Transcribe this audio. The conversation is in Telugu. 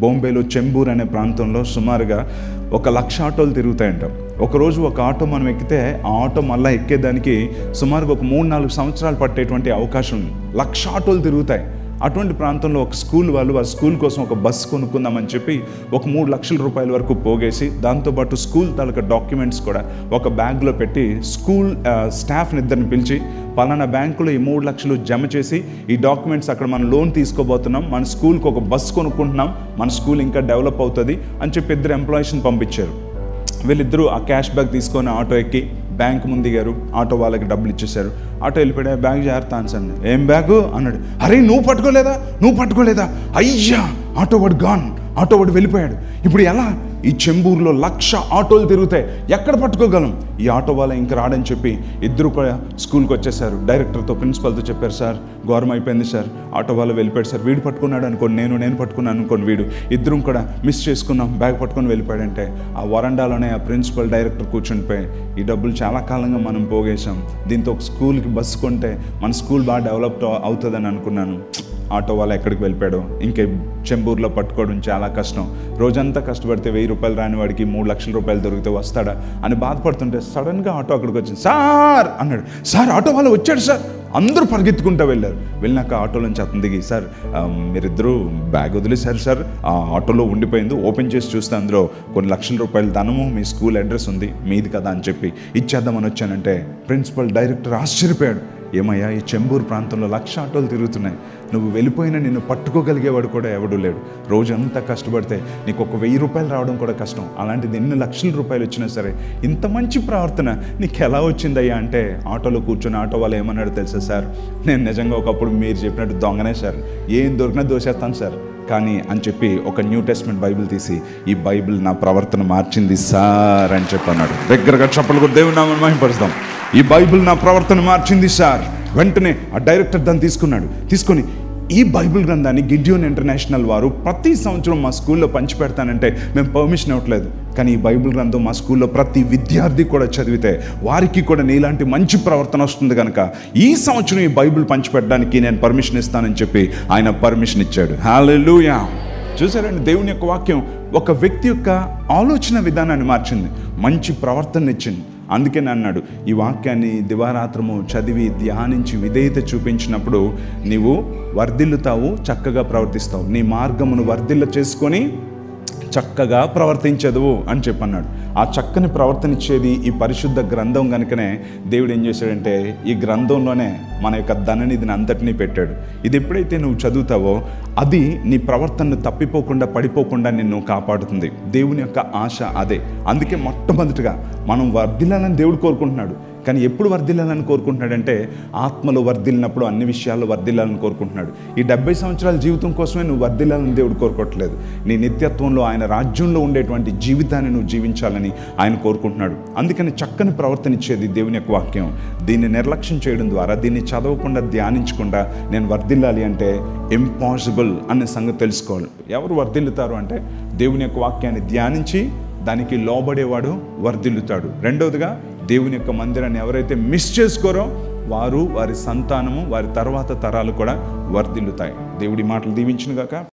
బాంబేలో చెంబూర్ అనే ప్రాంతంలో సుమారుగా ఒక లక్ష ఆటోలు తిరుగుతాయంట ఒకరోజు ఒక ఆటో మనం ఎక్కితే ఆ ఆటో మళ్ళీ ఎక్కేదానికి సుమారుగా ఒక మూడు నాలుగు సంవత్సరాలు పట్టేటువంటి అవకాశం ఉంది లక్ష ఆటోలు తిరుగుతాయి అటువంటి ప్రాంతంలో ఒక స్కూల్ వాళ్ళు వాళ్ళ స్కూల్ కోసం ఒక బస్ కొనుక్కుందామని చెప్పి ఒక మూడు లక్షల రూపాయల వరకు పోగేసి దాంతోపాటు స్కూల్ తాలూకా డాక్యుమెంట్స్ కూడా ఒక బ్యాగ్లో పెట్టి స్కూల్ ఆ, స్టాఫ్ని ఇద్దరిని పిలిచి పలానా బ్యాంకులో ఈ మూడు లక్షలు జమ చేసి ఈ డాక్యుమెంట్స్ అక్కడ మనం లోన్ తీసుకోబోతున్నాం మన స్కూల్కి ఒక బస్ కొనుక్కుంటున్నాం మన స్కూల్ ఇంకా డెవలప్ అవుతుంది అని చెప్పి ఇద్దరు ఎంప్లాయీస్ని పంపించారు వీళ్ళిద్దరూ ఆ క్యాష్ బ్యాగ్ తీసుకొని ఆటో ఎక్కి బ్యాంక్ ముందు దిగారు ఆటో వాళ్ళకి డబ్బులు ఇచ్చేశారు ఆటో వెళ్ళిపోయా బ్యాగ్ జాగ్రత్త అన్సండి ఏం బ్యాగు అన్నాడు అరే నువ్వు పట్టుకోలేదా నువ్వు పట్టుకోలేదా అయ్యా ఆటో వాడు గాన్ ఆటో వాడు వెళ్ళిపోయాడు ఇప్పుడు ఎలా ఈ చెంబూరులో లక్ష ఆటోలు తిరుగుతాయి ఎక్కడ పట్టుకోగలం ఈ ఆటో వాళ్ళ ఇంకా రాడని చెప్పి ఇద్దరు కూడా స్కూల్కి వచ్చేసారు డైరెక్టర్తో ప్రిన్సిపల్తో చెప్పారు సార్ ఘోరం అయిపోయింది సార్ ఆటో వాళ్ళు వెళ్ళిపోయాడు సార్ వీడు పట్టుకున్నాడు అనుకోండి నేను నేను పట్టుకున్నాను అనుకోండి వీడు ఇద్దరం కూడా మిస్ చేసుకున్నాం బ్యాగ్ పట్టుకొని వెళ్ళిపోయాడంటే ఆ వరండాలోనే ఆ ప్రిన్సిపల్ డైరెక్టర్ కూర్చునిపోయి ఈ డబ్బులు చాలా కాలంగా మనం పోగేశాం దీంతో ఒక స్కూల్కి బస్సు కొంటే మన స్కూల్ బాగా డెవలప్ అవుతుందని అనుకున్నాను ఆటో వాళ్ళు ఎక్కడికి వెళ్ళిపోయాడు ఇంకే చెంబూరులో పట్టుకోవడం చాలా కష్టం రోజంతా కష్టపడితే వెయ్యి రూపాయలు రాని వాడికి మూడు లక్షల రూపాయలు దొరికితే వస్తాడా అని బాధపడుతుంటే సడన్గా ఆటో అక్కడికి వచ్చింది సార్ అన్నాడు సార్ ఆటో వాళ్ళు వచ్చాడు సార్ అందరూ పరిగెత్తుకుంటూ వెళ్ళారు వెళ్ళినాక ఆటోలో నుంచి అతను దిగి సార్ ఆ, మీరిద్దరూ బ్యాగ్ వదిలేశారు సార్ ఆ ఆటోలో ఉండిపోయింది ఓపెన్ చేసి చూస్తే అందులో కొన్ని లక్షల రూపాయల ధనము మీ స్కూల్ అడ్రస్ ఉంది మీది కదా అని చెప్పి ఇచ్చేద్దామని వచ్చానంటే ప్రిన్సిపల్ డైరెక్టర్ ఆశ్చర్యపోయాడు ఏమయ్యా ఈ చెంబూరు ప్రాంతంలో లక్ష ఆటోలు తిరుగుతున్నాయి నువ్వు వెళ్ళిపోయినా నిన్ను పట్టుకోగలిగేవాడు కూడా ఎవడూ లేడు రోజంతా కష్టపడితే నీకు ఒక వెయ్యి రూపాయలు రావడం కూడా కష్టం అలాంటిది ఎన్ని లక్షల రూపాయలు వచ్చినా సరే ఇంత మంచి ప్రవర్తన నీకు ఎలా వచ్చిందయ్యా అంటే ఆటోలో కూర్చొని ఆటో వాళ్ళు ఏమన్నాడు తెలుసా సార్ నేను నిజంగా ఒకప్పుడు మీరు చెప్పినట్టు దొంగనే సార్ ఏం దొరికినా దోసేస్తాను సార్ కానీ అని చెప్పి ఒక న్యూ టెస్ట్మెంట్ బైబిల్ తీసి ఈ బైబిల్ నా ప్రవర్తన మార్చింది సార్ అని చెప్పి అన్నాడు దగ్గరగా చప్పలు కూడా దేవుని నామని మహింపరుస్తాం ఈ బైబిల్ నా ప్రవర్తన మార్చింది సార్ వెంటనే ఆ డైరెక్టర్ దాన్ని తీసుకున్నాడు తీసుకొని ఈ బైబిల్ గ్రంథాన్ని గిడ్యోన్ ఇంటర్నేషనల్ వారు ప్రతి సంవత్సరం మా స్కూల్లో పంచిపెడతానంటే మేము పర్మిషన్ ఇవ్వట్లేదు కానీ ఈ బైబిల్ గ్రంథం మా స్కూల్లో ప్రతి విద్యార్థి కూడా చదివితే వారికి కూడా నీలాంటి మంచి ప్రవర్తన వస్తుంది కనుక ఈ సంవత్సరం ఈ బైబిల్ పంచిపెట్టడానికి నేను పర్మిషన్ ఇస్తానని చెప్పి ఆయన పర్మిషన్ ఇచ్చాడు హాలూయా చూసారండి దేవుని యొక్క వాక్యం ఒక వ్యక్తి యొక్క ఆలోచన విధానాన్ని మార్చింది మంచి ప్రవర్తన ఇచ్చింది అందుకే అన్నాడు ఈ వాక్యాన్ని దివారాత్రము చదివి ధ్యానించి విధేయత చూపించినప్పుడు నీవు వర్ధిల్లుతావు చక్కగా ప్రవర్తిస్తావు నీ మార్గమును వర్ధిల్ల చేసుకొని చక్కగా ప్రవర్తించదు అని చెప్పన్నాడు ఆ చక్కని ప్రవర్తన ఇచ్చేది ఈ పరిశుద్ధ గ్రంథం కనుకనే దేవుడు ఏం చేశాడంటే ఈ గ్రంథంలోనే మన యొక్క ధననిధిని అంతటినీ పెట్టాడు ఇది ఎప్పుడైతే నువ్వు చదువుతావో అది నీ ప్రవర్తనను తప్పిపోకుండా పడిపోకుండా నిన్ను కాపాడుతుంది దేవుని యొక్క ఆశ అదే అందుకే మొట్టమొదటిగా మనం వర్ధిల్లాలని దేవుడు కోరుకుంటున్నాడు కానీ ఎప్పుడు వర్ధిల్లాలని కోరుకుంటున్నాడంటే ఆత్మలో వర్ధిల్లినప్పుడు అన్ని విషయాల్లో వర్ధిల్లాలని కోరుకుంటున్నాడు ఈ డెబ్బై సంవత్సరాల జీవితం కోసమే నువ్వు వర్ధిల్లాలని దేవుడు కోరుకోవట్లేదు నీ నిత్యత్వంలో ఆయన రాజ్యంలో ఉండేటువంటి జీవితాన్ని నువ్వు జీవించాలని ఆయన కోరుకుంటున్నాడు అందుకని చక్కని ప్రవర్తన ఇచ్చేది దేవుని యొక్క వాక్యం దీన్ని నిర్లక్ష్యం చేయడం ద్వారా దీన్ని చదవకుండా ధ్యానించకుండా నేను వర్ధిల్లాలి అంటే ఇంపాసిబుల్ అనే సంగతి తెలుసుకోవాలి ఎవరు వర్ధిల్లుతారు అంటే దేవుని యొక్క వాక్యాన్ని ధ్యానించి దానికి లోబడేవాడు వర్ధిల్లుతాడు రెండవదిగా దేవుని యొక్క మందిరాన్ని ఎవరైతే మిస్ చేసుకోరో వారు వారి సంతానము వారి తర్వాత తరాలు కూడా వర్ధిల్లుతాయి దేవుడి మాటలు దీవించునుగాక